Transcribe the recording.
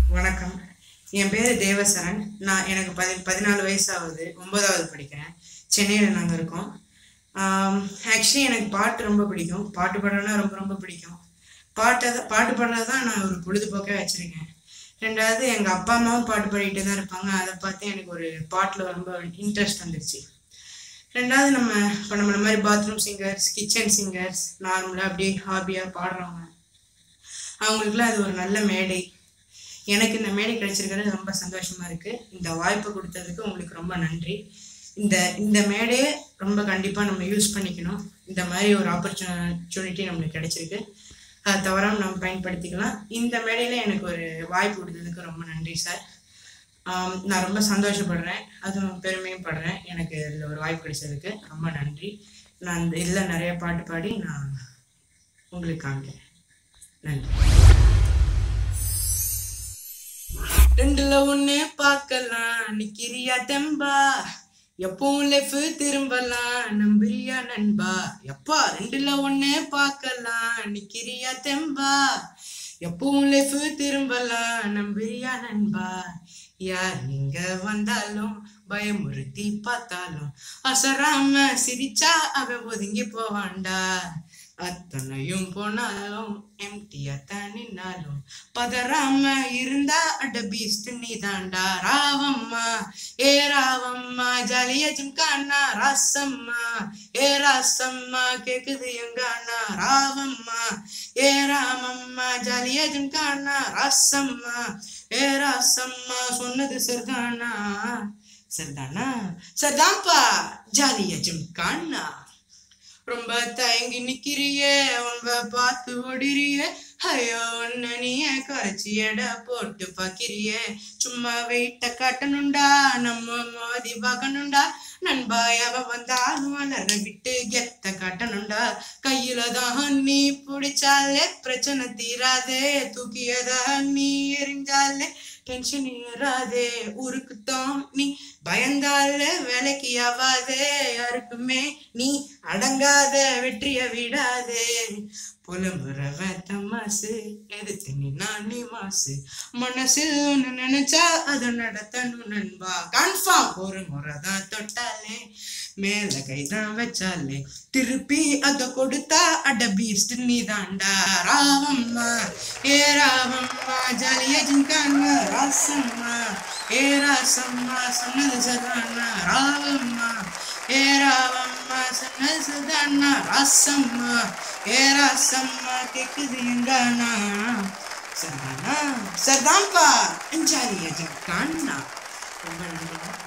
வணக்கம் என் பேர் தேவசரன் நான் எனக்கு பதி பதினாலு வயசு ஆகுது ஒன்பதாவது படிக்கிறேன் சென்னையில் நாங்கள் இருக்கோம் ஆக்சுவலி எனக்கு பாட்டு ரொம்ப பிடிக்கும் பாட்டு பாடுறதுனா ரொம்ப ரொம்ப பிடிக்கும் பாட்டை தான் பாட்டு பாடுறது தான் நான் ஒரு பொழுதுபோக்காக வச்சுருக்கேன் ரெண்டாவது எங்கள் அப்பா அம்மாவும் பாட்டு பாடிட்டு தான் இருப்பாங்க அதை பார்த்து எனக்கு ஒரு பாட்டில் ரொம்ப இன்ட்ரெஸ்ட் வந்துடுச்சு ரெண்டாவது நம்ம இப்போ நம்ம மாதிரி பாத்ரூம் சிங்கர்ஸ் கிச்சன் சிங்கர்ஸ் நார்மலாக அப்படியே ஹாபியாக பாடுறவங்க அவங்களுக்குலாம் அது ஒரு நல்ல மேடை எனக்கு இந்த மேடை கிடைச்சிருக்கிறது ரொம்ப சந்தோஷமா இருக்கு இந்த வாய்ப்பு கொடுத்ததுக்கு உங்களுக்கு ரொம்ப நன்றி இந்த இந்த மேடையை ரொம்ப கண்டிப்பாக நம்ம யூஸ் பண்ணிக்கணும் இந்த மாதிரி ஒரு ஆப்பர்ச்சுனிட்டி நம்மளுக்கு கிடைச்சிருக்கு அதை தவறாம நம்ம பயன்படுத்திக்கலாம் இந்த மேடையில் எனக்கு ஒரு வாய்ப்பு கொடுத்ததுக்கு ரொம்ப நன்றி சார் ஆம், நான் ரொம்ப சந்தோஷப்படுறேன் அதுவும் பெருமையும் படுறேன் எனக்கு இதில் ஒரு வாய்ப்பு கிடைச்சதுக்கு ரொம்ப நன்றி நான் இந்த இதில் நிறைய பாட்டு பாடி நான் உங்களுக்கு காமிக்கிறேன் நன்றி ரெண்டுல ஒண்ணு பார்க்கலாம் நிக்கிறியா தெம்பா எப்பவும் லைஃப் திரும்பலாம் நம்புறியா நண்பா எப்பா ரெண்டுல ஒண்ணு பார்க்கலாம் நிக்கிறியா தெம்பா எப்பவும் லைஃப் திரும்பலாம் நம்புறியா நண்பா யார் நீங்க வந்தாலும் பயமுறுத்தி பார்த்தாலும் அசராம சிரிச்சா அவன் ஒதுங்கி போவான்டா அத்தனையும் போனாலும் எம்டியா தான் நின்னாலும் பதறாம இருந்தா அட பீஸ்ட் நீ தாண்டா ராவம்மா ஏ ராவம்மா ஜாலியா ஜிம்கானா ராசம்மா ஏ ராசம்மா கேக்குது எங்கானா ராவம்மா ஏ ராமம்மா ஜாலியா ஜிம்கானா ராசம்மா ஏ ராசம்மா சொன்னது சரிதானா சரிதானா சரிதான்ப்பா ஜாலியா ஜிம்கானா ரொம்ப தயங்கி நிக்கிறியே ரொம்ப பார்த்து ஓடிறியே ஐயோ ஒன்னு நீ கரைச்சி எடை போட்டு பாக்கிறியே சும்மா வெயிட்ட காட்டணுண்டா நம்ம மோதி பார்க்கணுண்டா நண்பா எவ வந்தாலும் வளர விட்டு கெத்த காட்டணுண்டா கையில தான் நீ பிடிச்சாலே பிரச்சனை தீராதே தூக்கியதா நீ எரிஞ்சாலே டென்ஷன் ஏறாதே ஊருக்குத்தான் நீ பயந்தால வேலைக்கு ஆவாதே யாருக்குமே நீ அடங்காத வெற்றிய விடாதே புலம்புறவ தமாசு எதுக்கு நீ நானே மாசு மனசில் ஒண்ணு நினைச்சா அதை நடத்தணும் நண்பா கன்ஃபார்ம் ஒரு முறை தான் தொட்டாலே மேல கைதான் வச்சாலே திருப்பி அத கொடுத்தா அட பீஸ்ட் நீ தாண்டா ராவம்மா ஏ ராவம்மா ஜாலியா ஜிங்கானா ராசம்மா ஏ ராசம்மா சொன்னது சதானா ராவம்மா ஏ ராவம்மா சொன்னது சதானா ராசம்மா ஏ ராசம்மா கேக்குது எங்கானா சதானா சதாம்பா ஜாலியா ஜிங்கானா ரொம்ப நன்றி